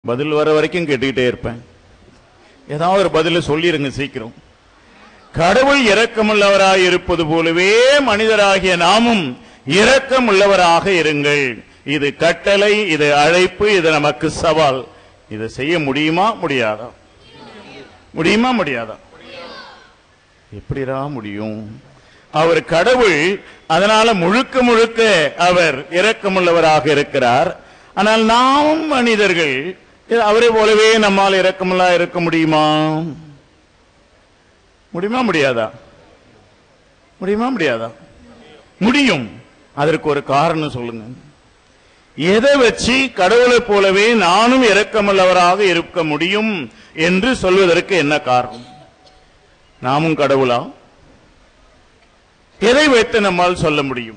பதில் வர வரைக்கும் கேட்டுக்கிட்டே இருப்பேன் ஏதாவது ஒரு பதில சொல்லிருங்க சீக்கிரம் கடவுள் இரக்கமுள்ளவராய் இருப்பது போலவே மனிதராகிய நாமும் இரக்கமுள்ளவராக இருங்கள் இது கட்டளை இது அழைப்பு இது நமக்கு சவால் இதை செய்ய முடியுமா முடியாதா முடியுமா முடியாதா எப்படிடா முடியும் அவர் கடவுள் அதனால முழுக்க முழுக்க அவர் இரக்கமுள்ளவராக இருக்கிறார் ஆனால் நாம் மனிதர்கள் அவரை போலவே நம்மால் இரக்கமுள்ளா இருக்க முடியுமா முடியுமா முடியாதா முடியுமா முடியாதா முடியும் அதற்கு ஒரு காரணம் சொல்லுங்க எதை வச்சு கடவுளை போலவே நானும் இரக்கமுள்ளவராக இருக்க முடியும் என்று சொல்வதற்கு என்ன காரணம் நாமும் கடவுளா எதை வைத்து நம்மால் சொல்ல முடியும்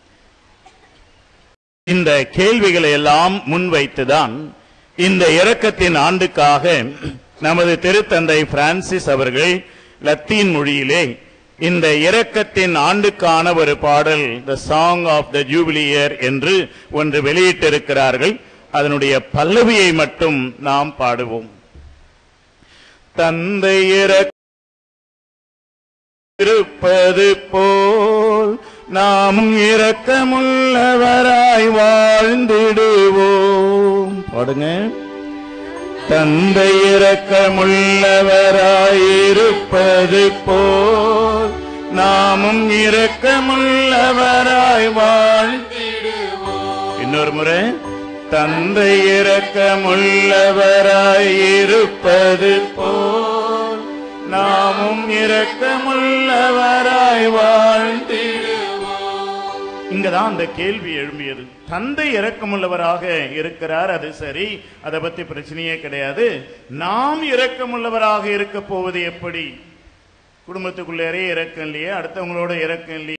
இந்த கேள்விகளை எல்லாம் முன்வைத்துதான் இந்த இரக்கத்தின் ஆண்டுக்காக நமது திருத்தந்தை பிரான்சிஸ் அவர்கள் லத்தீன் மொழியிலே இந்த இரக்கத்தின் ஆண்டுக்கான ஒரு பாடல் த சாங் ஆஃப் த ஜூபிலியர் என்று ஒன்று வெளியிட்டிருக்கிறார்கள் அதனுடைய பல்லவியை மட்டும் நாம் பாடுவோம் தந்தை இறக்க இருப்பது போல் நாமும் இரக்கமுள்ளவராய் வாழ்ந்திடுவோம் பாடுங்க தந்தை இரக்கமுள்ளவராய் இருப்பது போல் நாமும் இரக்கமுள்ளவராய் வாழ்ந்திடுவோம் இன்னொரு முறை தந்தை இரக்கமுள்ளவராய் இருப்பது போல் நாமும் இரக்கமுள்ளவராய் வாழ்ந்திடுவோம் இங்கதான் அந்த கேள்வி எழும்பியது தந்தை இரக்கமுள்ளவராக இருக்கிறார் அது சரி அதை பத்தி பிரச்சனையே கிடையாது நாம் இரக்கமுள்ளவராக இருக்க போவது எப்படி குடும்பத்துக்குள்ளேயே இறக்கம் இல்லையே அடுத்தவங்களோட இறக்கம் இல்லையே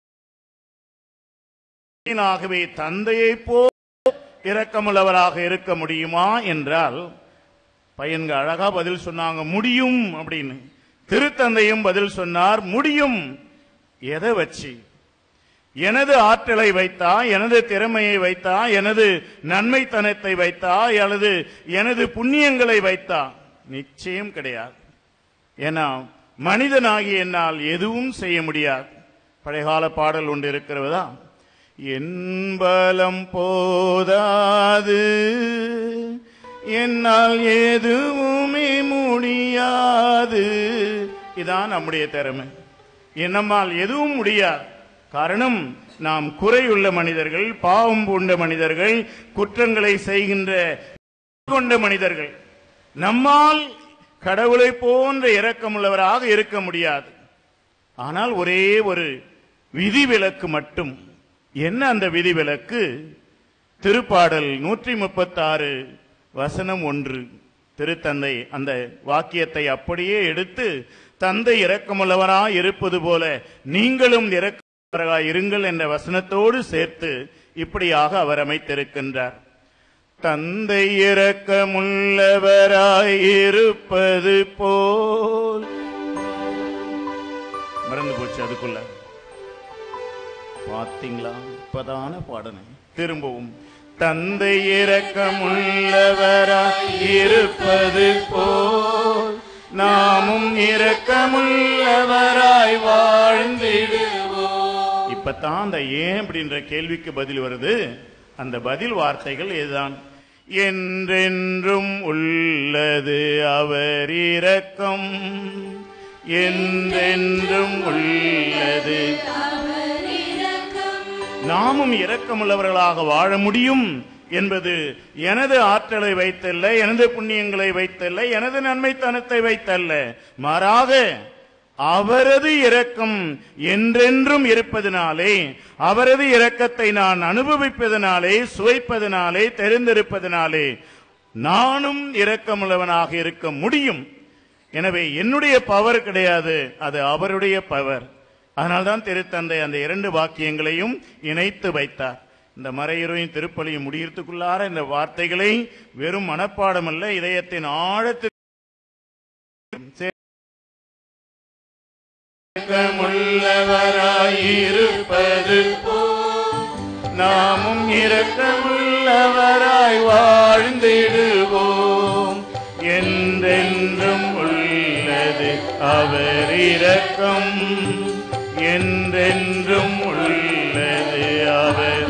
ஆகவே தந்தையை போ இரக்கமுள்ளவராக இருக்க முடியுமா என்றால் பையன்க அழகா பதில் சொன்னாங்க முடியும் அப்படின்னு திருத்தந்தையும் பதில் சொன்னார் முடியும் எதை வச்சு எனது ஆற்றலை வைத்தா எனது திறமையை வைத்தா எனது நன்மைத்தனத்தை வைத்தா அல்லது எனது புண்ணியங்களை வைத்தா நிச்சயம் கிடையாது ஏன்னா மனிதனாகி என்னால் எதுவும் செய்ய முடியாது பழையகால பாடல் ஒன்று இருக்கிறதா என் பலம் போதாது என்னால் எதுவுமே முடியாது இதான் நம்முடைய திறமை நம்மால் எதுவும் முடியாது காரணம் நாம் குறையுள்ள மனிதர்கள் பாவம் பூண்ட மனிதர்கள் குற்றங்களை செய்கின்ற கொண்ட மனிதர்கள் நம்மால் கடவுளை போன்ற இரக்கமுள்ளவராக இருக்க முடியாது ஆனால் ஒரே ஒரு விதிவிலக்கு மட்டும் என்ன அந்த விதிவிலக்கு திருப்பாடல் நூற்றி முப்பத்தாறு வசனம் ஒன்று திருத்தந்தை அந்த வாக்கியத்தை அப்படியே எடுத்து தந்தை இரக்கமுள்ளவராய் இருப்பது போல நீங்களும் இரக்கமுள்ளவராய் இருங்கள் என்ற வசனத்தோடு சேர்த்து இப்படியாக அவர் அமைத்திருக்கின்றார் தந்தை இரக்கமுள்ளவராய் இருப்பது போல் மறந்து போச்சு அதுக்குள்ள பாத்தீங்களா இப்பதான பாடனை திரும்பவும் தந்தை இரக்கமுள்ளவராய் இருப்பது போல் நாமும் இரக்கமுள்ளவராய் வாழ்ந்திடுவோம் இப்பதான் அந்த ஏன் அப்படின்ற கேள்விக்கு பதில் வருது அந்த பதில் வார்த்தைகள் இதுதான் என்றென்றும் உள்ளது அவர் இரக்கம் என்றென்றும் உள்ளது நாமும் இரக்கமுள்ளவர்களாக வாழ முடியும் என்பது எனது ஆற்றலை வைத்தல்ல எனது புண்ணியங்களை வைத்தல்ல எனது நன்மைத்தனத்தை வைத்தல்ல மாறாக அவரது இரக்கம் என்றென்றும் இருப்பதனாலே அவரது இரக்கத்தை நான் அனுபவிப்பதனாலே சுவைப்பதனாலே தெரிந்திருப்பதனாலே நானும் இரக்கமுள்ளவனாக இருக்க முடியும் எனவே என்னுடைய பவர் கிடையாது அது அவருடைய பவர் அதனால்தான் திருத்தந்தை அந்த இரண்டு வாக்கியங்களையும் இணைத்து வைத்தார் இந்த மறையுறையும் திருப்பலியும் முடியறதுக்குள்ளார இந்த வார்த்தைகளை வெறும் மனப்பாடம் அல்ல இதயத்தின் ஆழத்தில் இரக்கமுள்ளவராயிருப்பது நாமும் இரக்கமுள்ளவராய் வாழ்ந்திடுவோம் அவர் இரக்கம் என்றென்றும் உள்ளது அவர்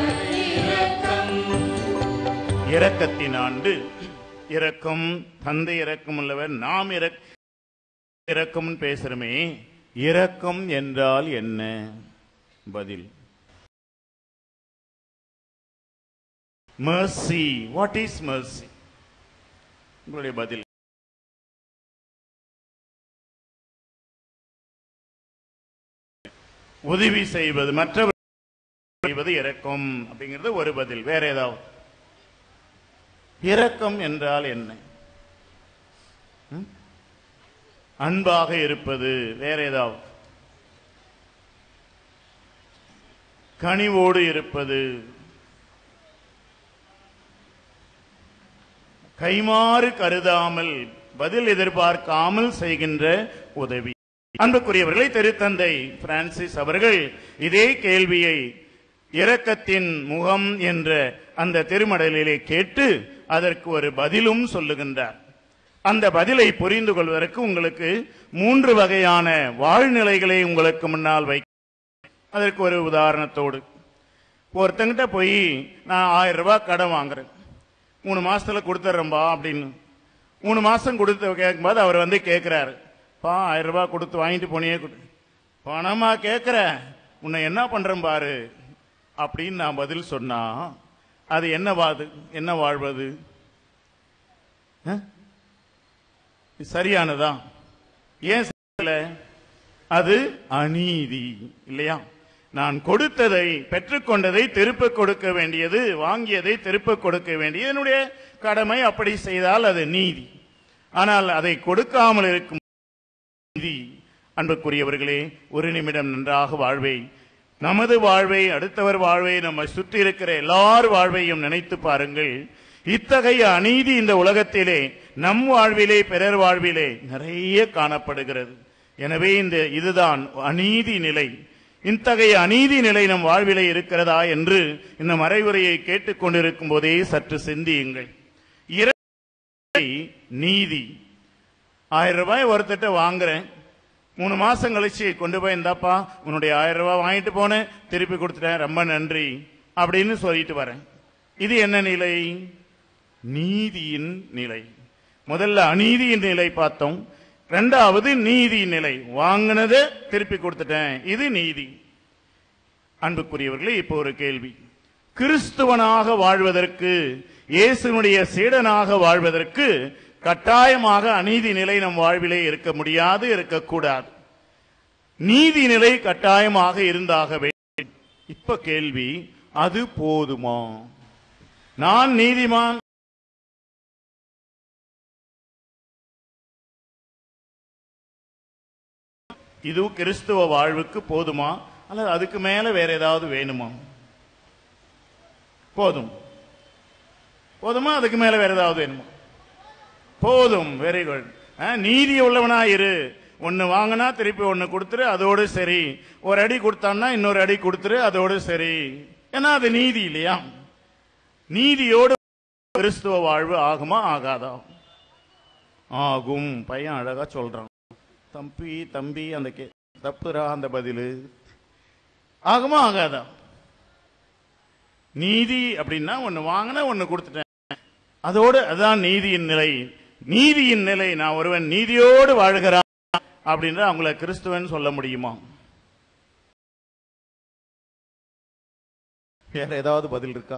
இரக்கத்தின் ஆண்டு இரக்கம் தந்தை இரக்கம் உள்ளவர் நாம் இறக் இரக்கம் பேசுறோமே இரக்கம் என்றால் என்ன பதில் mercy what is mercy உங்களுடைய பதில் உதவி செய்வது மற்றவர் செய்வது இரக்கம் அப்படிங்கிறது ஒரு பதில் வேற ஏதாவது இரக்கம் என்றால் என்ன ம்? அன்பாக இருப்பது வேற ஏதாவது கனிவோடு இருப்பது கைமாறு கருதாமல் பதில் எதிர்பார்க்காமல் செய்கின்ற உதவி அன்புக்குரியவர்களை திருத்தந்தை பிரான்சிஸ் அவர்கள் இதே கேள்வியை இரக்கத்தின் முகம் என்ற அந்த திருமடலிலே கேட்டு அதற்கு ஒரு பதிலும் சொல்லுகின்றார் அந்த பதிலை புரிந்து கொள்வதற்கு உங்களுக்கு மூன்று வகையான வாழ்நிலைகளை உங்களுக்கு முன்னால் வை அதற்கு ஒரு உதாரணத்தோடு ஒருத்தங்கிட்ட போய் நான் ஆயிரம் ரூபாய் கடன் வாங்குறேன் மூணு மாசத்துல கொடுத்துட்றேன்பா அப்படின்னு மூணு மாசம் கொடுத்து கேட்கும்போது அவர் வந்து கேட்கிறாரு பா ஆயிரம் ரூபாய் கொடுத்து வாங்கிட்டு போனியே கொடு பணமா கேட்கிற உன்னை என்ன பண்றேன் பாரு அப்படின்னு நான் பதில் சொன்னா அது என்ன வாது என்ன வாழ்வது ஆ? இது சரியானதா ஏன் சரியில்லை? அது அநீதி இல்லையா நான் கொடுத்ததை பெற்றுக்கொண்டதை திருப்ப கொடுக்க வேண்டியது வாங்கியதை திருப்ப கொடுக்க வேண்டியது என்னுடைய கடமை அப்படி செய்தால் அது நீதி ஆனால் அதை கொடுக்காமல் இருக்கும் நீதி அன்புக்குரியவர்களே ஒரு நிமிடம் நன்றாக வாழ்வை நமது வாழ்வை அடுத்தவர் வாழ்வை நம்மை சுற்றி இருக்கிற எல்லார் வாழ்வையும் நினைத்து பாருங்கள் இத்தகைய அநீதி இந்த உலகத்திலே நம் வாழ்விலே பிறர் வாழ்விலே நிறைய காணப்படுகிறது எனவே இந்த இதுதான் அநீதி நிலை இத்தகைய அநீதி நிலை நம் வாழ்விலே இருக்கிறதா என்று இந்த மறைவுரையை கேட்டுக்கொண்டிருக்கும் போதே சற்று சிந்தியுங்கள் இறை நீதி ஆயிரம் ரூபாய் ஒருத்தட்ட வாங்குறேன் மூணு மாசம் கழிச்சு கொண்டு போய் இந்தாப்பா உன்னுடைய ஆயிரம் ரூபாய் வாங்கிட்டு போனேன் திருப்பி கொடுத்துட்டேன் ரொம்ப நன்றி அப்படின்னு சொல்லிட்டு வரேன் இது என்ன நிலை நீதியின் நிலை முதல்ல அநீதியின் நிலை பார்த்தோம் ரெண்டாவது நீதி நிலை வாங்கினதை திருப்பி கொடுத்துட்டேன் இது நீதி அன்புக்குரியவர்களே இப்போ ஒரு கேள்வி கிறிஸ்துவனாக வாழ்வதற்கு இயேசுனுடைய சீடனாக வாழ்வதற்கு கட்டாயமாக அநீதி நிலை நம் வாழ்விலே இருக்க முடியாது இருக்கக்கூடாது நீதி நிலை கட்டாயமாக இருந்தாக வேண்டும் இப்ப கேள்வி அது போதுமா நான் நீதிமான் இது கிறிஸ்துவ வாழ்வுக்கு போதுமா அல்லது அதுக்கு மேல வேற ஏதாவது வேணுமா போதும் போதுமா அதுக்கு மேல வேற ஏதாவது வேணுமா போதும் வெரி குட் நீதி உள்ளவனா இரு ஒன்னு வாங்கினா திருப்பி ஒன்னு கொடுத்துரு அதோடு சரி ஒரு அடி கொடுத்தான்னா இன்னொரு அடி கொடுத்துரு அதோடு சரி ஏன்னா அது நீதி இல்லையா நீதியோடு கிறிஸ்துவ வாழ்வு ஆகுமா ஆகாதா ஆகும் பையன் அழகா சொல்றான் தம்பி தம்பி அந்த கே தப்புரா அந்த பதிலு ஆகுமா ஆகாதா நீதி அப்படின்னா ஒன்னு வாங்கினா ஒன்னு கொடுத்துட்டேன் அதோடு அதான் நீதியின் நிலை நீதியின் நிலை நான் ஒருவன் நீதியோடு வாழ்கிறான் அப்படின்ற அவங்கள கிறிஸ்துவன் சொல்ல முடியுமா வேற ஏதாவது பதில் இருக்கா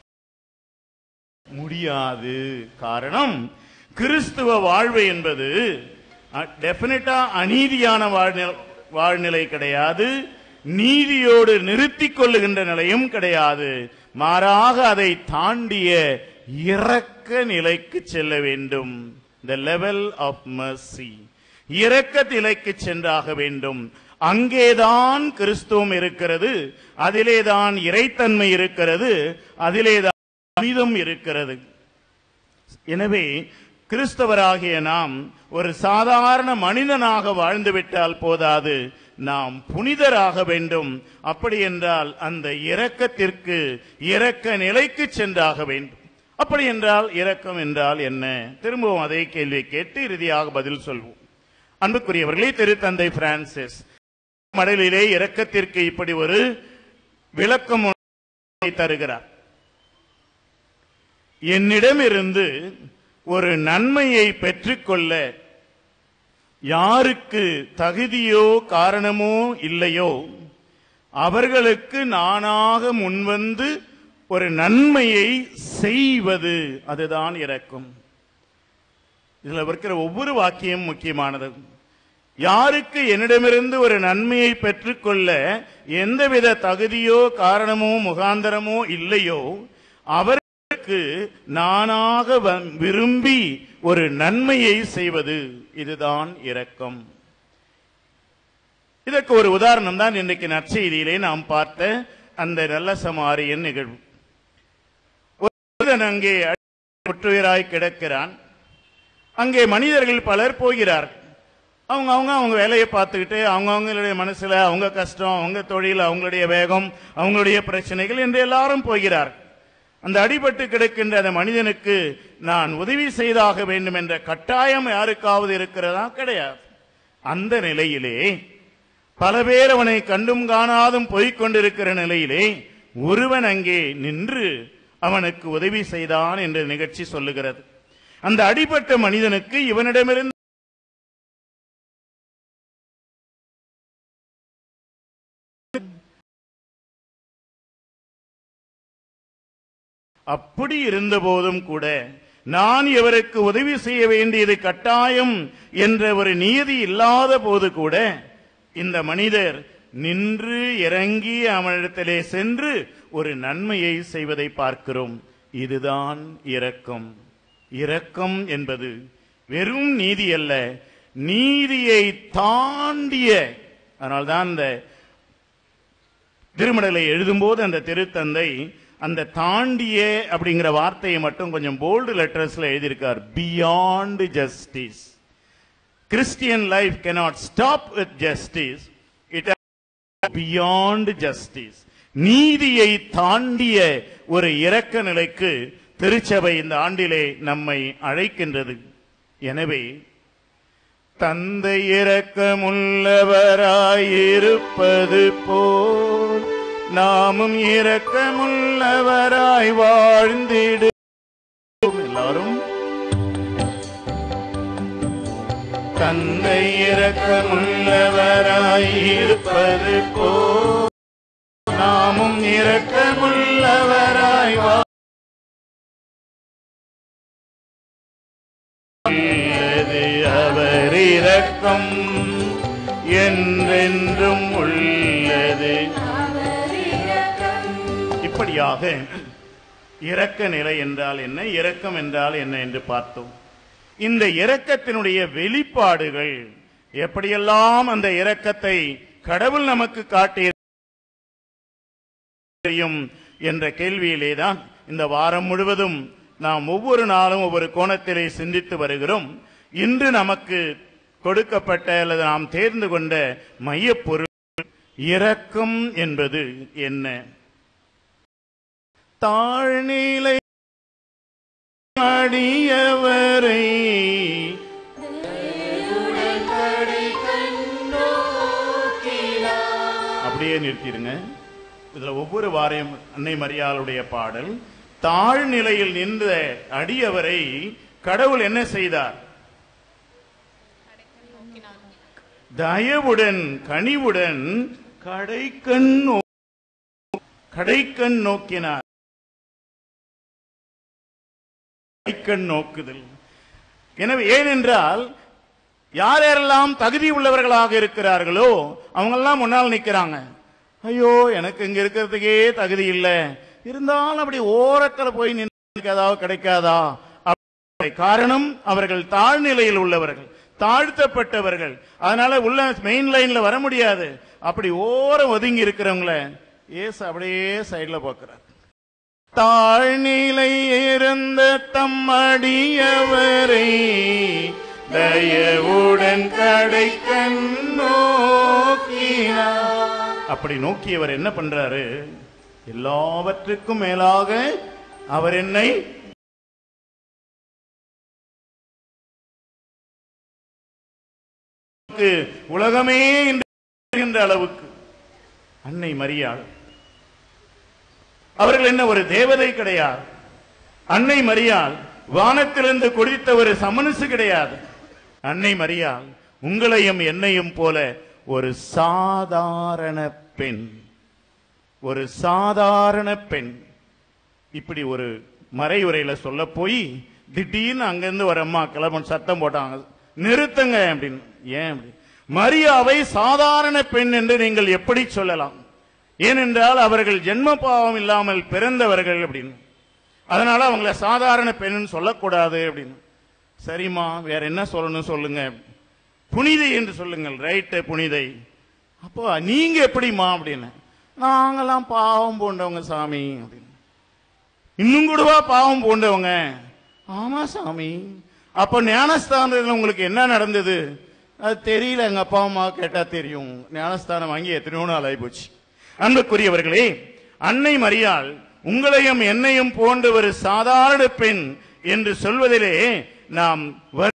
முடியாது காரணம் கிறிஸ்துவ வாழ்வு என்பது டெபினட்டா அநீதியான வாழ்நிலை வாழ்நிலை கிடையாது நீதியோடு நிறுத்திக் கொள்ளுகின்ற நிலையும் கிடையாது மாறாக அதை தாண்டிய இரக்க நிலைக்கு செல்ல வேண்டும் த லெவல் ஆஃப் mercy இரக்க நிலைக்கு சென்றாக வேண்டும் அங்கேதான் கிறிஸ்துவம் இருக்கிறது அதிலேதான் இறைத்தன்மை இருக்கிறது அதிலேதான் அமிதம் இருக்கிறது எனவே கிறிஸ்தவராகிய நாம் ஒரு சாதாரண மனிதனாக வாழ்ந்துவிட்டால் போதாது நாம் புனிதராக வேண்டும் அப்படி என்றால் அந்த இரக்கத்திற்கு இரக்க நிலைக்கு சென்றாக வேண்டும் அப்படி என்றால் இரக்கம் என்றால் என்ன திரும்பவும் அதே கேள்வியை கேட்டு இறுதியாக பதில் சொல்வோம் அன்புக்குரியவர்களே திருத்தந்தை பிரான்சிஸ் மடலிலே இரக்கத்திற்கு இப்படி ஒரு விளக்கம் ஒன்றை தருகிறார் என்னிடமிருந்து ஒரு நன்மையை பெற்றுக்கொள்ள யாருக்கு தகுதியோ காரணமோ இல்லையோ அவர்களுக்கு நானாக முன்வந்து ஒரு நன்மையை செய்வது அதுதான் இரக்கம் இதுல இருக்கிற ஒவ்வொரு வாக்கியம் முக்கியமானது யாருக்கு என்னிடமிருந்து ஒரு நன்மையை பெற்றுக்கொள்ள எந்தவித தகுதியோ காரணமோ முகாந்தரமோ இல்லையோ அவருக்கு நானாக வ- விரும்பி ஒரு நன்மையை செய்வது இதுதான் இரக்கம் இதற்கு ஒரு உதாரணம் தான் இன்றைக்கு நற்செய்தியிலே நாம் பார்த்த அந்த நல்ல சமாரியன் நிகழ்வு ஒரு மனிதன் அங்கே குற்றுயிராய் கிடக்கிறான் அங்கே மனிதர்கள் பலர் போகிறார் அவங்க அவங்க அவங்க வேலையை பார்த்துக்கிட்டு அவங்க அவங்களுடைய மனசுல அவங்க கஷ்டம் அவங்க தொழில் அவங்களுடைய வேகம் அவங்களுடைய பிரச்சனைகள் என்று எல்லாரும் போகிறார் அந்த அடிபட்டு கிடக்கின்ற அந்த மனிதனுக்கு நான் உதவி செய்தாக வேண்டும் என்ற கட்டாயம் யாருக்காவது இருக்கிறதா கிடையாது அந்த நிலையிலே பல பேர் அவனை கண்டும் காணாதும் போய்க் கொண்டிருக்கிற நிலையிலே ஒருவன் அங்கே நின்று அவனுக்கு உதவி செய்தான் என்ற நிகழ்ச்சி சொல்லுகிறது அந்த அடிபட்ட மனிதனுக்கு இவனிடமிருந்து அப்படி இருந்த போதும் கூட நான் இவருக்கு உதவி செய்ய வேண்டியது கட்டாயம் என்ற ஒரு நியதி இல்லாத போது கூட இந்த மனிதர் நின்று இறங்கி அவனிடத்திலே சென்று ஒரு நன்மையை செய்வதை பார்க்கிறோம் இதுதான் இரக்கம் இரக்கம் என்பது வெறும் நீதி அல்ல நீதியை தாண்டிய அதனால்தான் இந்த திருமடலை எழுதும்போது அந்த திருத்தந்தை அந்த தாண்டிய அப்படிங்கிற வார்த்தையை மட்டும் கொஞ்சம் போல்டு லெட்டர்ஸ்ல எழுதியிருக்கார் beyond justice Christian life cannot stop with justice it beyond justice நீதியை தாண்டிய ஒரு இரக்க நிலைக்கு திருச்சபை இந்த ஆண்டிலே நம்மை அழைக்கின்றது எனவே தந்தை இரக்கமுள்ளவராயிருப்பது போல் நாமும் இரக்கமுள்ளவராய் வாழ்ந்திடு எல்லாரும் தந்தை இரக்கமுள்ளவராயிருப்பது போல் நாமும் இரக்கமுள்ளவராய் உள்ளது அவர் இரக்கம் என்றென்றும் உள்ளது இப்படியாக இரக்க நிலை என்றால் என்ன இரக்கம் என்றால் என்ன என்று பார்த்தோம் இந்த இரக்கத்தினுடைய வெளிப்பாடுகள் எப்படியெல்லாம் அந்த இரக்கத்தை கடவுள் நமக்கு காட்டிய தெரியும் என்ற கேள்வியிலேதான் இந்த வாரம் முழுவதும் நாம் ஒவ்வொரு நாளும் ஒவ்வொரு கோணத்திலே சிந்தித்து வருகிறோம் இன்று நமக்கு கொடுக்கப்பட்ட அல்லது நாம் தேர்ந்து கொண்ட மையப்பொருள் இரக்கம் என்பது என்ன தாழ்நிலை அடியவரை அப்படியே நிறுத்திடுங்க இதுல ஒவ்வொரு வாரியம் அன்னை மரியாளுடைய பாடல் தாழ்நிலையில் நின்ற அடியவரை கடவுள் என்ன செய்தார் தயவுடன் கனிவுடன் கடைக்கண் நோ- கடைக்கண் நோக்கினார் கடைக்கண் நோக்குதல் எனவே ஏனென்றால் யார் யாரெல்லாம் தகுதி உள்ளவர்களாக இருக்கிறார்களோ அவங்கெல்லாம் முன்னால் நிக்கிறாங்க ஐயோ எனக்கு இங்க இருக்கிறதுக்கே தகுதி இல்லை இருந்தாலும் அப்படி ஓரத்துல போய் நின்று ஏதாவது கிடைக்காதா அப்படி காரணம் அவர்கள் தாழ்நிலையில் உள்ளவர்கள் தாழ்த்தப்பட்டவர்கள் அதனால உள்ள மெயின் லைன்ல வர முடியாது அப்படி ஓரம் ஒதுங்கி இருக்கிறவங்கள ஏசு அப்படியே சைடுல போக்குறார் தாழ்நிலை இருந்த தம்மடியவரை தயவுடன் கடைக்கண் நோக்கினார் அப்படி நோக்கியவர் என்ன பண்றாரு எல்லாவற்றுக்கும் மேலாக அவர் என்னை நமக்கு உலகமே இன்று என்ற அளவுக்கு அன்னை மரியாள் அவர்கள் என்ன ஒரு தேவதை கிடையாது அன்னை மரியாள் வானத்திலிருந்து குடித்த ஒரு சமனசு கிடையாது அன்னை மரியாள் உங்களையும் என்னையும் போல ஒரு சாதாரண பெண் ஒரு சாதாரண பெண் இப்படி ஒரு மறைவுரையில சொல்ல போய் திடீர்னு அங்கிருந்து ஒரு அம்மா கிளம்பன் சத்தம் போட்டாங்க நிறுத்துங்க அப்படின்னு ஏன் அப்படி மரியாவை சாதாரண பெண் என்று நீங்கள் எப்படி சொல்லலாம் ஏனென்றால் அவர்கள் ஜென்ம பாவம் இல்லாமல் பிறந்தவர்கள் அப்படின்னு அதனால அவங்கள சாதாரண பெண்ணுன்னு சொல்லக்கூடாது அப்படின்னு சரிம்மா வேற என்ன சொல்லணும் சொல்லுங்க புனிதை என்று சொல்லுங்கள் ரைட்டு புனிதை அப்போ நீங்க எப்படிம்மா அப்படின்னு நாங்கெல்லாம் பாவம் போண்டவங்க சாமி அப்படின்னு இன்னும் கூடவா பாவம் போண்டவங்க ஆமா சாமி அப்ப ஞானஸ்தானத்தில் உங்களுக்கு என்ன நடந்தது அது தெரியல எங்க அப்பா அம்மா கேட்டா தெரியும் ஞானஸ்தானம் வாங்கி எத்தனையோ நாள் ஆகி போச்சு அன்புக்குரியவர்களே அன்னை மரியாள் உங்களையும் என்னையும் போன்ற ஒரு சாதாரண பெண் என்று சொல்வதிலே நாம் வ-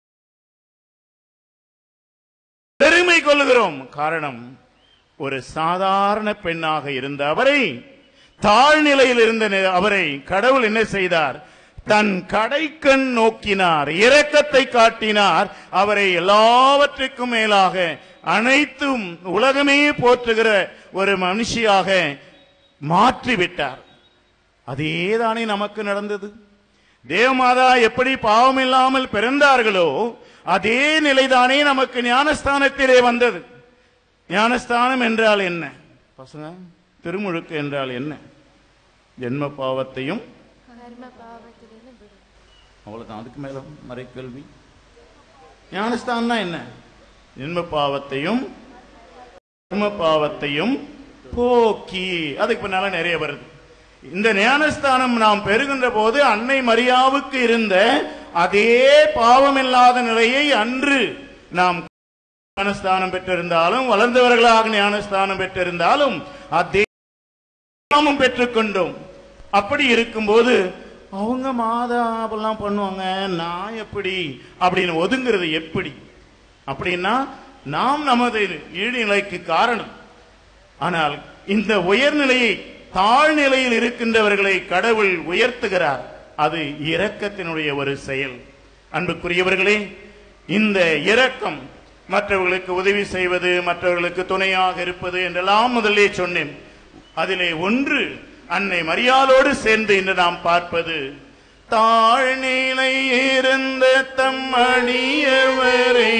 பெருமை கொள்ளுகிறோம் காரணம் ஒரு சாதாரண பெண்ணாக இருந்த அவரை தாழ்நிலையில் இருந்த நி- அவரை கடவுள் என்ன செய்தார் தன் கடைக்கண் நோக்கினார் இரக்கத்தை காட்டினார் அவரை எல்லாவற்றுக்கும் மேலாக அனைத்தும் உலகமே போற்றுகிற ஒரு மனுஷியாக மாற்றிவிட்டார் அதேதானே நமக்கு நடந்தது தேவமாதா எப்படி பாவம் இல்லாமல் பிறந்தார்களோ அதே நிலைதானே நமக்கு ஞானஸ்தானத்திலே வந்தது ஞானஸ்தானம் என்றால் என்ன பசங்க திருமுழுக்கு என்றால் என்ன ஜென்ம பாவத்தையும் கர்ம பாவத்திலிருந்து விடு அவ்வளவுதான் அதுக்கு மேல மறைக்கல்வி ஞானஸ்தானம்னா என்ன ஜென்ம பாவத்தையும் கர்ம பாவத்தையும் போக்கி அதுக்கு பின்னால நிறைய வருது இந்த ஞானஸ்தானம் நாம் பெறுகின்ற போது அன்னை மரியாவுக்கு இருந்த அதே பாவமில்லாத நிலையை அன்று நாம் ஞானஸ்தானம் பெற்றிருந்தாலும் வளர்ந்தவர்களாக ஞானஸ்தானம் பெற்றிருந்தாலும் அதே நாமும் பெற்றுக்கொண்டோம் அப்படி இருக்கும்போது அவங்க மாதா அப்பெல்லாம் பண்ணுவாங்க நான் எப்படி அப்படின்னு ஒதுங்கிறது எப்படி அப்படின்னா நாம் நமது ஈழ்நிலைக்கு காரணம் ஆனால் இந்த உயர்நிலையை தாழ்நிலையில் இருக்கின்றவர்களை கடவுள் உயர்த்துகிறார் அது இரக்கத்தினுடைய ஒரு செயல் அன்புக்குரியவர்களே இந்த இரக்கம் மற்றவர்களுக்கு உதவி செய்வது மற்றவர்களுக்கு துணையாக இருப்பது என்றெல்லாம் முதலே சொன்னேன் அதிலே ஒன்று அன்னை மரியாளோடு சேர்ந்து இன்று நாம் பார்ப்பது தாழ்நிலை இருந்த தம் அடியவரை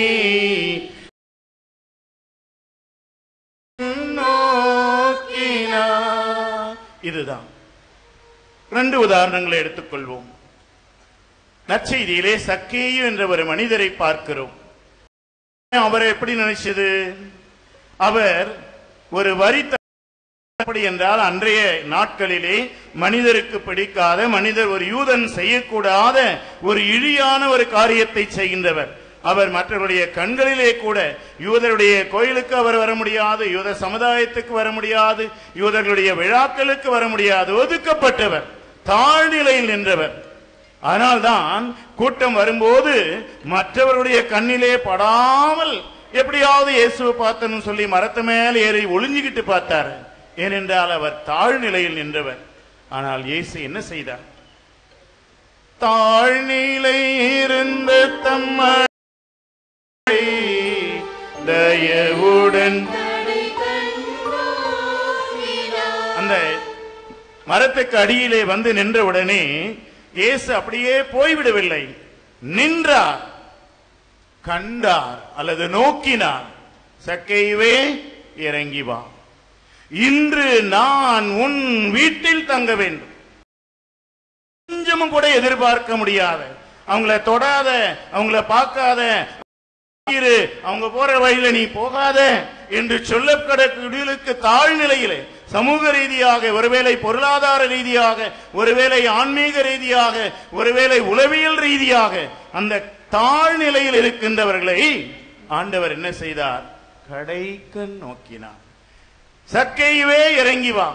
நோக்கினார். இதுதான் ரெண்டு உதாரணங்களை எடுத்துக்கொள்வோம் நற்செய்தியிலே சக்கேயு என்ற ஒரு மனிதரை பார்க்கிறோம் அவர் எப்படி நினைச்சது அவர் ஒரு வரி த- அப்படி என்றால் அன்றைய நாட்களிலே மனிதருக்கு பிடிக்காத மனிதர் ஒரு யூதன் செய்யக்கூடாத ஒரு இழியான ஒரு காரியத்தை செய்கின்றவர் அவர் மற்றவருடைய கண்களிலே கூட யூதருடைய கோயிலுக்கு அவர் வர முடியாது யூத சமுதாயத்துக்கு வர முடியாது யூதர்களுடைய விழாக்களுக்கு வர முடியாது ஒதுக்கப்பட்டவர் தாழ்நிலையில் நின்றவர் அதனால்தான் கூட்டம் வரும்போது மற்றவருடைய கண்ணிலே படாமல் எப்படியாவது இயேசுவை பார்த்தனும் சொல்லி மரத்து மேல் ஏறி ஒளிஞ்சுக்கிட்டு பார்த்தார் ஏனென்றால் அவர் தாழ்நிலையில் நின்றவர் ஆனால் இயேசு என்ன செய்தார் தாழ்நிலை இருந்த தம்மை தயவுடன் அந்த மரத்துக்கு அடியிலே வந்து நின்றவுடனே இயேசு அப்படியே போய்விடவில்லை நின்றார் கண்டார் அல்லது நோக்கினார் சக்கைவே இறங்கி வா இன்று நான் உன் வீட்டில் தங்க வேண்டும் கொஞ்சமும் கூட எதிர்பார்க்க முடியாத அவங்கள தொடாத அவங்கள பார்க்காத இரு அவங்க போற வழியில நீ போகாத என்று சொல்லக்கடக்கூடியலுக்கு தாழ்நிலையிலே சமூக ரீதியாக ஒருவேளை பொருளாதார ரீதியாக ஒருவேளை ஆன்மீக ரீதியாக ஒருவேளை உளவியல் ரீதியாக அந்த தாழ்நிலையில் இருக்கின்றவர்களை ஆண்டவர் என்ன செய்தார் கடைக்கண் நோக்கினார் சக்கையவே இறங்கி வா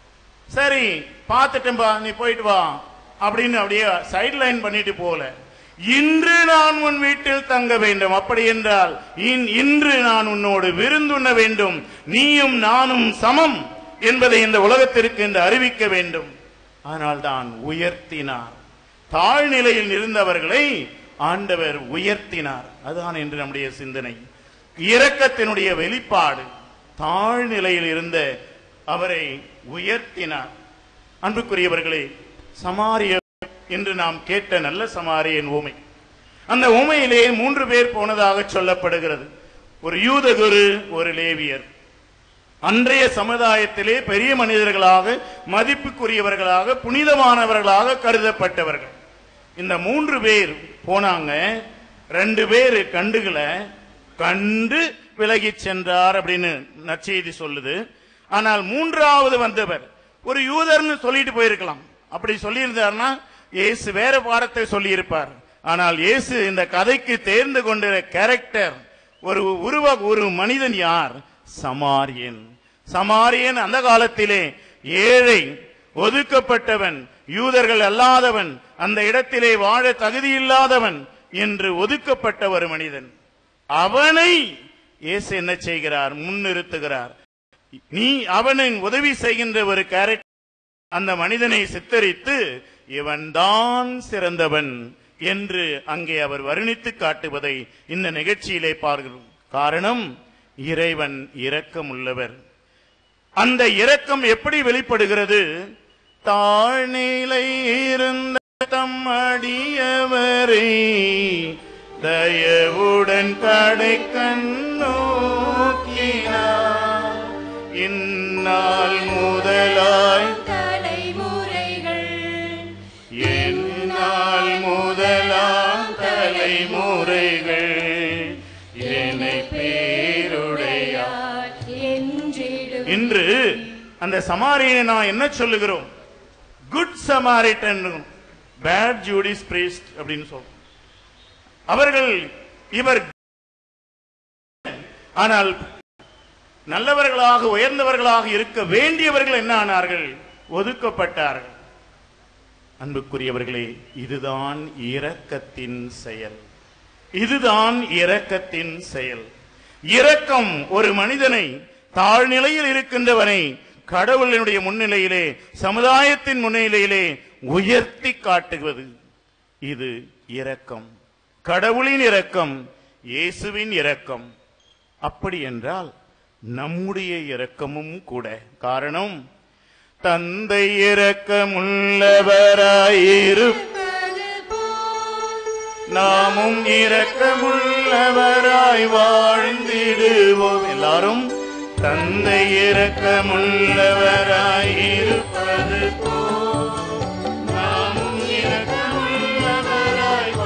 சரி பார்த்துட்டேன்பா நீ போயிட்டு வா அப்படின்னு அப்படியே சைட் லைன் பண்ணிட்டு போல இன்று நான் உன் வீட்டில் தங்க வேண்டும் அப்படி என்றால் இன்- இன்று நான் உன்னோடு விருந்துண்ண வேண்டும் நீயும் நானும் சமம் என்பதை இந்த உலகத்திற்கு என்று அறிவிக்க வேண்டும் ஆனால் தான் உயர்த்தினார் தாழ்நிலையில் இருந்தவர்களை ஆண்டவர் உயர்த்தினார் அதுதான் என்று நம்முடைய சிந்தனை இரக்கத்தினுடைய வெளிப்பாடு தாழ்நிலையில் இருந்த அவரை உயர்த்தினார் அன்புக்குரியவர்களே சமாரிய என்று நாம் கேட்ட நல்ல சமாரியன் ஊமை அந்த ஊமையிலே மூன்று பேர் போனதாக சொல்லப்படுகிறது ஒரு யூதகுரு ஒரு லேவியர் அன்றைய சமுதாயத்திலே பெரிய மனிதர்களாக மதிப்புக்குரியவர்களாக புனிதமானவர்களாக கருதப்பட்டவர்கள் இந்த மூன்று பேர் போனாங்க ரெண்டு பேர் கண்டுகளை கண்டு விலகி சென்றார் அப்படின்னு நற்செய்தி சொல்லுது ஆனால் மூன்றாவது வந்தவர் ஒரு யூதர்னு சொல்லிட்டு போயிருக்கலாம் அப்படி சொல்லியிருந்தார்னா இயேசு வேற பாடத்தை சொல்லியிருப்பார் ஆனால் இயேசு இந்த கதைக்கு தேர்ந்து கொண்ட கேரக்டர் ஒரு உருவ ஒரு மனிதன் யார் சமாரியன் சமாரியன் அந்த காலத்திலே ஏழை ஒதுக்கப்பட்டவன் யூதர்கள் அல்லாதவன் அந்த இடத்திலே வாழ தகுதியில்லாதவன் என்று ஒதுக்கப்பட்ட ஒரு மனிதன் அவனை இயேசு என்ன செய்கிறார் முன்னிறுத்துகிறார் நீ அவனை உதவி செய்கின்ற ஒரு கேரக்டர் அந்த மனிதனை சித்தரித்து இவன்தான் சிறந்தவன் என்று அங்கே அவர் வர்ணித்து காட்டுவதை இந்த நிகழ்ச்சியிலே பார்க்கிறோம் காரணம் இறைவன் இரக்கமுள்ளவர் அந்த இரக்கம் எப்படி வெளிப்படுகிறது தாழ்நிலை இருந்த தம் அடியவரை தயவுடன் கடை கண்ணோக்கினார் இந்நாள் முதலாய் தலைமுறைகள் என்னால் முதலாம் தலைமுறைகள் என்னை பேருடையார் என்றிடும் இன்று அந்த சமாரியனை நான் என்ன சொல்லுகிறோம் குட் சமாரிட்டன் பேட் ஜூடிஸ் பிரீஸ்ட் அப்படின்னு சொல்றோம் அவர்கள் இவர் ஆனால் நல்லவர்களாக உயர்ந்தவர்களாக இருக்க வேண்டியவர்கள் என்ன ஆனார்கள் ஒதுக்கப்பட்டார்கள் அன்புக்குரியவர்களே இதுதான் இரக்கத்தின் செயல் இதுதான் இரக்கத்தின் செயல் இரக்கம் ஒரு மனிதனை தாழ்நிலையில் இருக்கின்றவனை கடவுளினுடைய முன்னிலையிலே சமுதாயத்தின் முன்னிலையிலே உயர்த்தி காட்டுவது இது இரக்கம் கடவுளின் இரக்கம் இயேசுவின் இரக்கம் அப்படி என்றால் நம்முடைய இரக்கமும் கூட காரணம் தந்தை இரக்கமுள்ளவராயிரு நாமும் இரக்கமுள்ளவராய் வாழ்ந்திடுவோம் எல்லாரும் தந்தை இரக்கமுள்ளவராய் இருப்பது போல் நாமும் இரக்கமுள்ளவராய்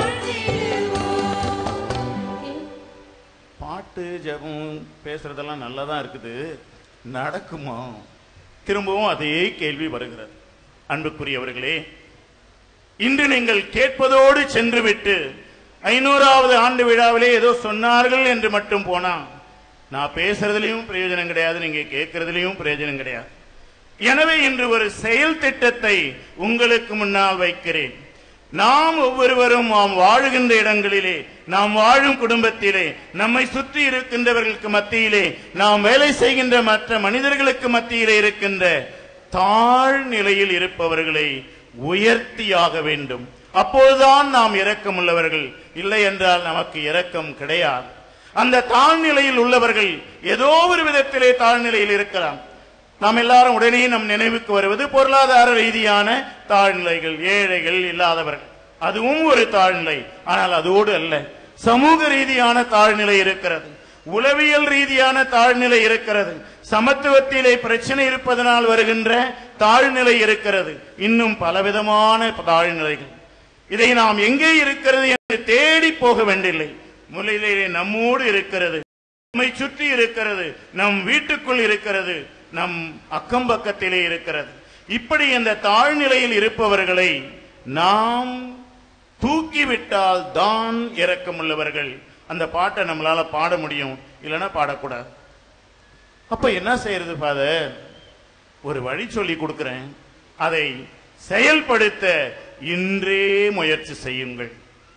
பாட்டு ஜெபம் பேசுறதெல்லாம் நல்லதா இருக்குது நடக்குமா திரும்பவும் அதே கேள்வி வருகிறது அன்புக்குரியவர்களே இன்று நீங்கள் கேட்பதோடு சென்றுவிட்டு ஐநூறாவது ஆண்டு விழாவிலே ஏதோ சொன்னார்கள் என்று மட்டும் போனா நான் பேசுறதுலயும் பிரயோஜனம் கிடையாது நீங்க கேட்கறதுலயும் பிரயோஜனம் கிடையாது எனவே இன்று ஒரு செயல் திட்டத்தை உங்களுக்கு முன்னால் வைக்கிறேன் நாம் ஒவ்வொருவரும் நாம் வாழுகின்ற இடங்களிலே நாம் வாழும் குடும்பத்திலே நம்மை சுற்றி இருக்கின்றவர்களுக்கு மத்தியிலே நாம் வேலை செய்கின்ற மற்ற மனிதர்களுக்கு மத்தியிலே இருக்கின்ற தாழ்நிலையில் இருப்பவர்களை உயர்த்தியாக வேண்டும் அப்போதுதான் நாம் இரக்கம் உள்ளவர்கள் இல்லை என்றால் நமக்கு இரக்கம் கிடையாது அந்த தாழ்நிலையில் உள்ளவர்கள் ஏதோ ஒரு விதத்திலே தாழ்நிலையில் இருக்கலாம் நாம் எல்லாரும் உடனே நம் நினைவுக்கு வருவது பொருளாதார ரீதியான தாழ்நிலைகள் ஏழைகள் இல்லாதவர்கள் அதுவும் ஒரு தாழ்நிலை ஆனால் அதோடு அல்ல சமூக ரீதியான தாழ்நிலை இருக்கிறது உளவியல் ரீதியான தாழ்நிலை இருக்கிறது சமத்துவத்திலே பிரச்சனை இருப்பதனால் வருகின்ற தாழ்நிலை இருக்கிறது இன்னும் பலவிதமான தாழ்நிலைகள் இதை நாம் எங்கே இருக்கிறது என்று தேடி போக வேண்டியதில்லை முலையிலே நம்மோடு இருக்கிறது நம்மை சுற்றி இருக்கிறது நம் வீட்டுக்குள் இருக்கிறது நம் அக்கம் பக்கத்திலே இருக்கிறது இப்படி இந்த தாழ்நிலையில் இருப்பவர்களை நாம் தூக்கிவிட்டால் தான் இரக்கமுள்ளவர்கள் அந்த பாட்டை நம்மளால பாட முடியும் இல்லைன்னா பாடக்கூடாது அப்ப என்ன செய்யறது ஃபாதர் ஒரு வழி சொல்லி கொடுக்கிறேன் அதை செயல்படுத்த இன்றே முயற்சி செய்யுங்கள்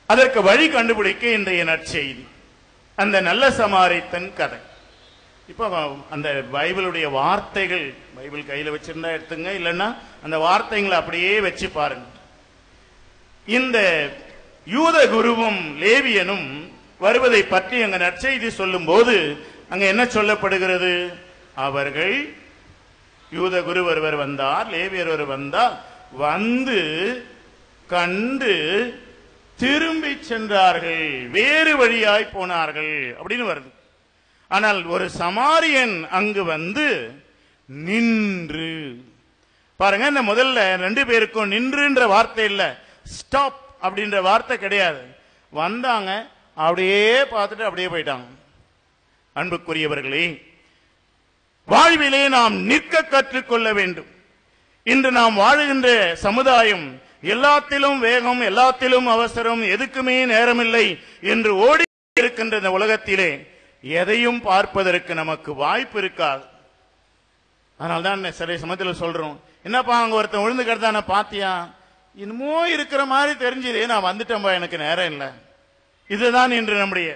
அதற்கு வழி கண்டுபிடிக்க இன்றைய நற்செய்தி அந்த நல்ல சமாரித்தன் கதை இப்போ அந்த பைபிளுடைய வார்த்தைகள் பைபிள் கையில வச்சிருந்தா எடுத்துங்க இல்லைன்னா அந்த வார்த்தைகளை அப்படியே வச்சு பாருங்க இந்த யூத குருவும் லேவியனும் வருவதை பற்றி அங்க நற்செய்தி சொல்லும்போது அங்க என்ன சொல்லப்படுகிறது அவர்கள் யூத குரு ஒருவர் வந்தார் லேவியர் ஒருவர் வந்தார் வந்து கண்டு திரும்பி சென்றார்கள் வேறு வழியாய் போனார்கள் அப்படின்னு வருது ஆனால் ஒரு சமாரியன் அங்கு வந்து நின்று பாருங்க இந்த முதல்ல ரெண்டு பேருக்கும் நின்றுன்ற வார்த்தை இல்ல ஸ்டாப் அப்படின்ற வார்த்தை கிடையாது வந்தாங்க அப்படியே பார்த்துட்டு அப்படியே போயிட்டாங்க அன்புக்குரியவர்களே வாழ்விலே நாம் நிற்க கற்றுக்கொள்ள வேண்டும் இன்று நாம் வாழுகின்ற சமுதாயம் எல்லாத்திலும் வேகம் எல்லாத்திலும் அவசரம் எதுக்குமே நேரமில்லை என்று ஓடி இருக்கின்ற இந்த உலகத்திலே எதையும் பார்ப்பதற்கு நமக்கு வாய்ப்பு இருக்காது அதனால்தான் சில சமயத்தில் சொல்றோம் என்னப்பா அங்க ஒருத்தன் விழுந்து கிடந்தான பாத்தியா இன்னமோ இருக்கிற மாதிரி தெரிஞ்சது நான் வந்துட்டேன்பா எனக்கு நேரம் இல்லை இதுதான் இன்று நம்முடைய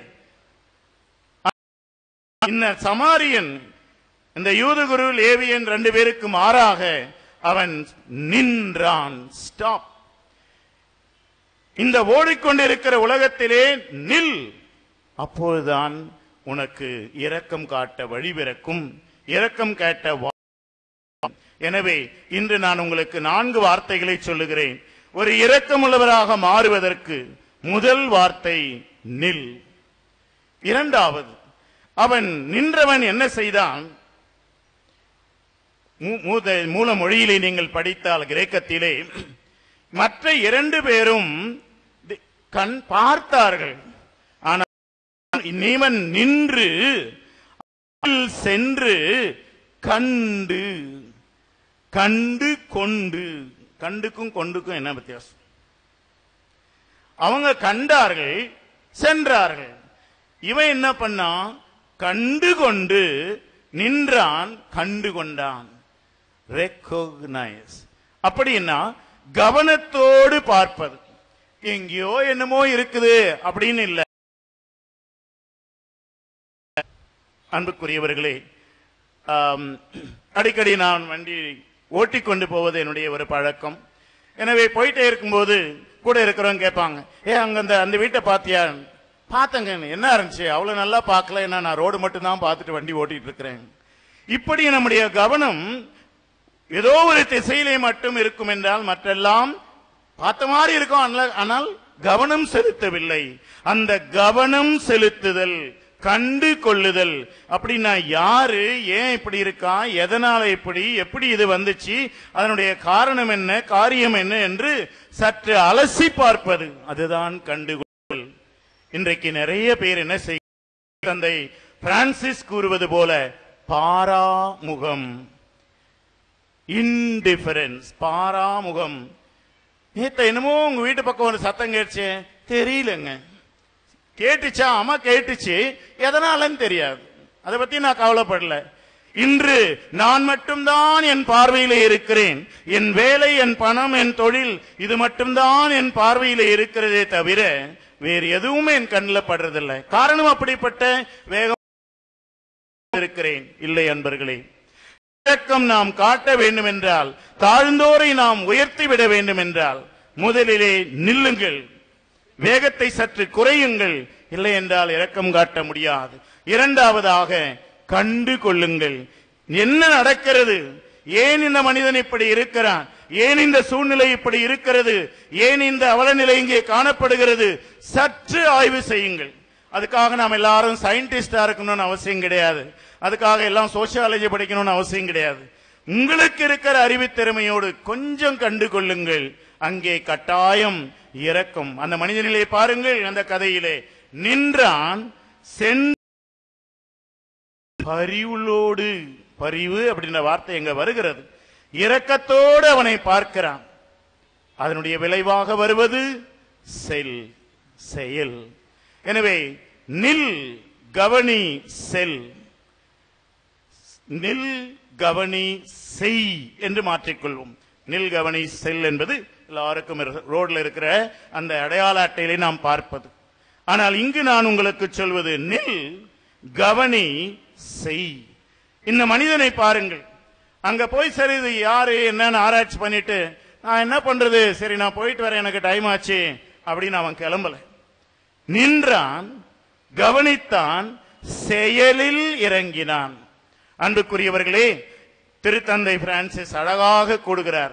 இந்த சமாரியன் இந்த யூதகுரு லேவியன் ரெண்டு பேருக்கு மாறாக அவன் நின்றான் ஸ்டாப் இந்த ஓடிக்கொண்டிருக்கிற உலகத்திலே நில் அப்போதுதான் உனக்கு இரக்கம் காட்ட வழி பிறக்கும் இரக்கம் கேட்ட வா- எனவே இன்று நான் உங்களுக்கு நான்கு வார்த்தைகளை சொல்லுகிறேன் ஒரு இரக்கமுள்ளவராக மாறுவதற்கு முதல் வார்த்தை நில் இரண்டாவது அவன் நின்றவன் என்ன செய்தான் மூ- மூத- மூல மொழியிலே நீங்கள் படித்தால் கிரேக்கத்திலே மற்ற இரண்டு பேரும் தி- கண் பார்த்தார்கள் ஆனால் இவன் நின்று அருகில் சென்று கண்டு கண்டு கொண்டு கண்டுக்கும் கொண்டுக்கும் என்ன வித்தியாசம் அவங்க கண்டார்கள் சென்றார்கள் இவன் என்ன பண்ணான் கண்டு கொண்டு நின்றான் கண்டு கொண்டான் ரெக்கோக்னைஸ் அப்படின்னா கவனத்தோடு பார்ப்பது எங்கேயோ என்னமோ இருக்குது அப்படின்னு இல்ல அன்புக்குரியவர்களே ஆம், அடிக்கடி நான் வண்டி ஓட்டிக்கொண்டு போவது என்னுடைய ஒரு பழக்கம் எனவே போயிட்டே இருக்கும்போது கூட இருக்கிறவங்க கேட்பாங்க ஏ அங்க அந்த அந்த வீட்டை பாத்தியா பார்த்தங்க என்ன இருந்துச்சு அவ்வளவு நல்லா பார்க்கல ஏன்னா நான் ரோடு மட்டும் தான் பார்த்துட்டு வண்டி ஓட்டிட்டு இருக்கிறேன் இப்படி நம்முடைய கவனம் ஏதோ ஒரு திசையிலே மட்டும் இருக்கும் என்றால் மற்றெல்லாம் பார்த்த மாதிரி இருக்கும் ஆனால்- ஆனால் கவனம் செலுத்தவில்லை அந்த கவனம் செலுத்துதல் கண்டு கொள்ளுதல் அப்படின்னா யாரு ஏன் இப்படி இருக்கா எதனால இப்படி எப்படி இது வந்துச்சு அதனுடைய காரணம் என்ன காரியம் என்ன என்று சற்று அலசி பார்ப்பது அதுதான் கண்டுகொள் இன்றைக்கு நிறைய பேர் என்ன செய்ய தந்தை பிரான்சிஸ் கூறுவது போல பாராமுகம் இன்டிஃபரன்ஸ் பாராமுகம் நேத்த என்னமோ உங்க வீட்டு பக்கம் ஒரு சத்தம் கேட்டுச்சு தெரியலங்க கேட்டுச்சா ஆமா கேட்டுச்சு எதனாலன்னு தெரியாது அதை பத்தி நான் கவலைப்படல இன்று நான் மட்டும்தான் என் பார்வையிலே இருக்கிறேன் என் வேலை என் பணம் என் தொழில் இது மட்டும்தான் என் பார்வையிலே இருக்கிறதே தவிர வேறு எதுவுமே என் கண்ணில் படுறதில்லை காரணம் அப்படிப்பட்ட வேகம் இருக்கிறேன் இல்லை அன்பர்களே இரக்கம் நாம் காட்ட வேண்டும் என்றால் தாழ்ந்தோரை நாம் உயர்த்தி விட வேண்டும் என்றால் முதலிலே நில்லுங்கள் வேகத்தை சற்று குறையுங்கள் இல்லை என்றால் இரக்கம் காட்ட முடியாது இரண்டாவதாக கண்டு கொள்ளுங்கள் என்ன நடக்கிறது ஏன் இந்த மனிதன் இப்படி இருக்கிறான் ஏன் இந்த சூழ்நிலை இப்படி இருக்கிறது ஏன் இந்த அவலநிலை இங்கே காணப்படுகிறது சற்று ஆய்வு செய்யுங்கள் அதுக்காக நாம் எல்லாரும் சயின்டிஸ்டா இருக்கணும்னு அவசியம் கிடையாது அதுக்காக எல்லாம் சோசியாலஜி படிக்கணும்னு அவசியம் கிடையாது உங்களுக்கு இருக்கிற அறிவுத் திறமையோடு கொஞ்சம் கண்டு கொள்ளுங்கள் அங்கே கட்டாயம் இரக்கம் அந்த மனிதனிலே பாருங்கள் அந்த கதையிலே நின்றான் சென்று பரிவுளோடு பரிவு அப்படின்ற வார்த்தை எங்க வருகிறது இரக்கத்தோடு அவனை பார்க்கிறான் அதனுடைய விளைவாக வருவது செல் செயல் எனவே நில் கவனி செல் நில் கவனி செய் என்று மாற்றிக்கொள்வோம் நில் கவனி செல் என்பது எல்லாருக்கும் இரு- ரோட்ல இருக்கிற அந்த அடையாள அட்டையிலே நாம் பார்ப்பது ஆனால் இங்கு நான் உங்களுக்கு சொல்வது நில் கவனி செய் இந்த மனிதனை பாருங்கள் அங்க போய் சரி இது யாரு என்னன்னு ஆராய்ச்சி பண்ணிட்டு நான் என்ன பண்றது சரி நான் போயிட்டு வரேன் எனக்கு டைம் ஆச்சு அப்படின்னு அவன் கிளம்பல நின்றான் கவனித்தான் செயலில் இறங்கினான் அன்புக்குரியவர்களே திருத்தந்தை பிரான்சிஸ் அழகாக கூடுகிறார்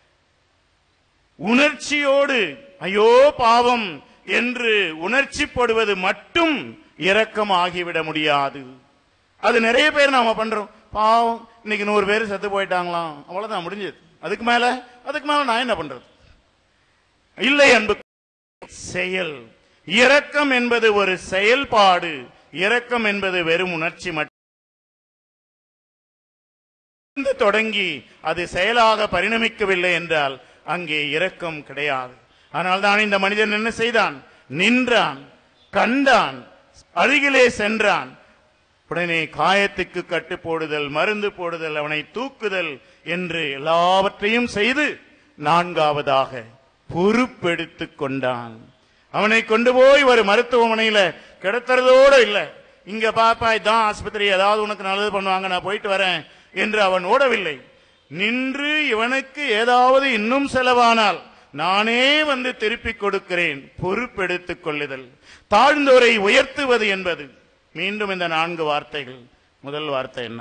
உணர்ச்சியோடு ஐயோ பாவம் என்று உணர்ச்சிப்படுவது மட்டும் இரக்கம் ஆகிவிட முடியாது அது நிறைய பேர் நாம பண்றோம் பாவம் இன்னைக்கு நூறு பேர் செத்து போயிட்டாங்களாம் அவ்வளவுதான் முடிஞ்சது அதுக்கு மேல அதுக்கு மேல நான் என்ன பண்றது இல்லை அன்பு செயல் இரக்கம் என்பது ஒரு செயல்பாடு இரக்கம் என்பது வெறும் உணர்ச்சி மட்டும் இருந்து தொடங்கி அது செயலாக பரிணமிக்கவில்லை என்றால் அங்கே இரக்கம் கிடையாது ஆனால் தான் இந்த மனிதன் என்ன செய்தான் நின்றான் கண்டான் அருகிலே சென்றான் உடனே காயத்துக்கு கட்டு போடுதல் மருந்து போடுதல் அவனை தூக்குதல் என்று எல்லாவற்றையும் செய்து நான்காவதாக பொறுப்பெடுத்துக் கொண்டான் அவனை கொண்டு போய் ஒரு மருத்துவமனையில கிடத்துறதோட இல்ல இங்க பாப்பா இதான் ஆஸ்பத்திரி ஏதாவது உனக்கு நல்லது பண்ணுவாங்க நான் போயிட்டு வரேன் என்று அவன் ஓடவில்லை நின்று இவனுக்கு ஏதாவது இன்னும் செலவானால் நானே வந்து திருப்பிக் கொடுக்கிறேன் பொறுப்பெடுத்துக் கொள்ளுதல் தாழ்ந்தோரை உயர்த்துவது என்பது மீண்டும் இந்த நான்கு வார்த்தைகள் முதல் வார்த்தை என்ன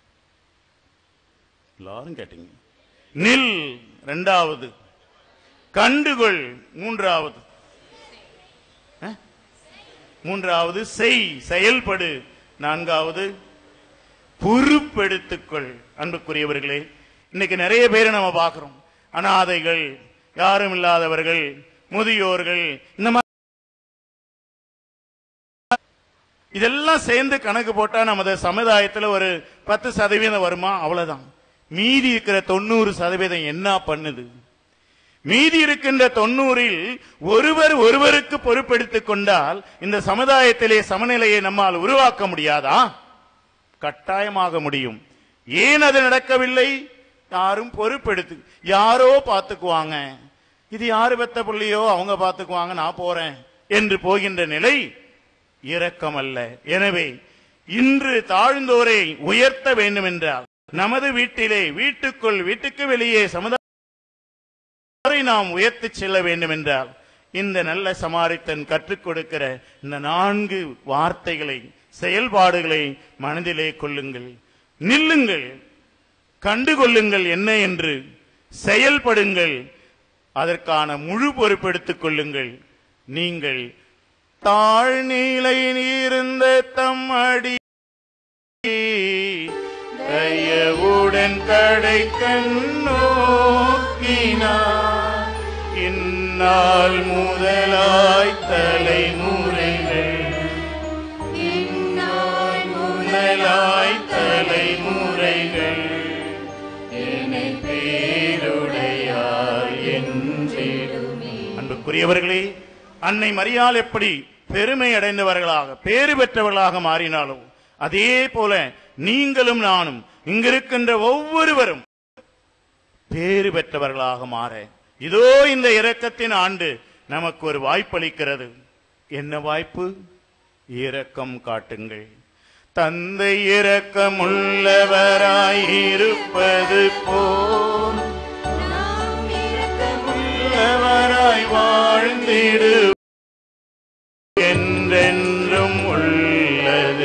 எல்லாரும் கேட்டீங்க நில் இரண்டாவது கண்டுகொள் மூன்றாவது அஹ்? மூன்றாவது செய் செயல்படு நான்காவது பொறுப்பெடுத்துக்கொள் அன்புக்குரியவர்களே இன்னைக்கு நிறைய பேரை நம்ம பார்க்கிறோம் அனாதைகள் யாரும் இல்லாதவர்கள் முதியோர்கள் இந்த மாதிரி இதெல்லாம் சேர்ந்து கணக்கு போட்டா நமது சமுதாயத்துல ஒரு பத்து சதவீதம் வருமா அவ்வளவுதான் மீதி இருக்கிற தொண்ணூறு சதவீதம் என்ன பண்ணுது மீதி இருக்கின்ற தொண்ணூறில் ஒருவர் ஒருவருக்கு பொறுப்பெடுத்துக் கொண்டால் இந்த சமுதாயத்திலே சமநிலையை நம்மால் உருவாக்க முடியாதா கட்டாயமாக முடியும் ஏன் அது நடக்கவில்லை யாரும் பொறுப்பெடுத்து யாரோ பார்த்துக்குவாங்க இது யாரு பெத்த புள்ளியோ அவங்க பார்த்துக்குவாங்க நான் போறேன் என்று போகின்ற நிலை இரக்கம் அல்ல எனவே இன்று தாழ்ந்தோரை உயர்த்த வேண்டும் என்றால் நமது வீட்டிலே வீட்டுக்குள் வீட்டுக்கு வெளியே சமுதாய அவரை நாம் உயர்த்தி செல்ல வேண்டும் என்றால் இந்த நல்ல சமாரித்தன் கற்றுக் கொடுக்கிற இந்த நான்கு வார்த்தைகளை செயல்பாடுகளை மனதிலே கொள்ளுங்கள் நில்லுங்கள் கண்டுகொள்ளுங்கள் என்ன என்று செயல்படுங்கள் அதற்கான முழு பொறுப்பெடுத்துக் கொள்ளுங்கள் நீங்கள் தாழ்நிலை நீர்ந்த தம்மடி தயவுடன் கடை கண்ணோக்கினார் இந்நாள் முதலாய் தலைமுறைகள் இந்நாள் முதலாய் தலைமுறைகள் என்னை பேருடையார் என்றிடுமே அன்புக்குரியவர்களே அன்னை மரியாள் எப்படி பெருமை அடைந்தவர்களாக பேறு பெற்றவர்களாக மாறினாலும் அதே போல நீங்களும் நானும் இங்கிருக்கின்ற ஒவ்வொருவரும் பேறு பெற்றவர்களாக மாற இதோ இந்த இரக்கத்தின் ஆண்டு நமக்கு ஒரு வாய்ப்பளிக்கிறது என்ன வாய்ப்பு இரக்கம் காட்டுங்கள் தந்தை இரக்கமுள்ளவராய் இருப்பது போல் நாம் இரக்கமுள்ள உள்ளவராய் வாழ்ந்திடு என்றென்றும் உள்ளது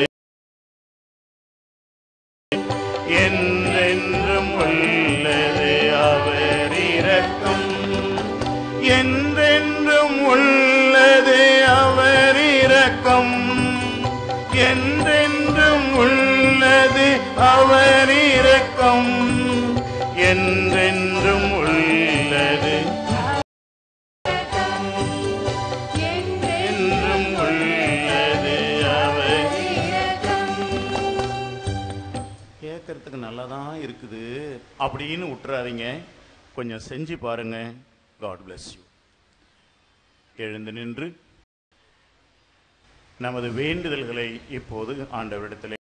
என்றென்றும் உள்ளது அவர் இரக்கம் என்றென்றும் உள்ளது அவர் இரக்கம் என்றென்றும் உள்ளது அவர் இரக்கம் என்றென்றும் உள்ளது என்றும் உள்ளது அவர் கேட்கறதுக்கு நல்லதான் இருக்குது அப்படின்னு விட்டுறாதீங்க கொஞ்சம் செஞ்சு பாருங்க காட் bless யூ எழுந்து நின்று நமது வேண்டுதல்களை இப்போது ஆண்டவரிடத்திலே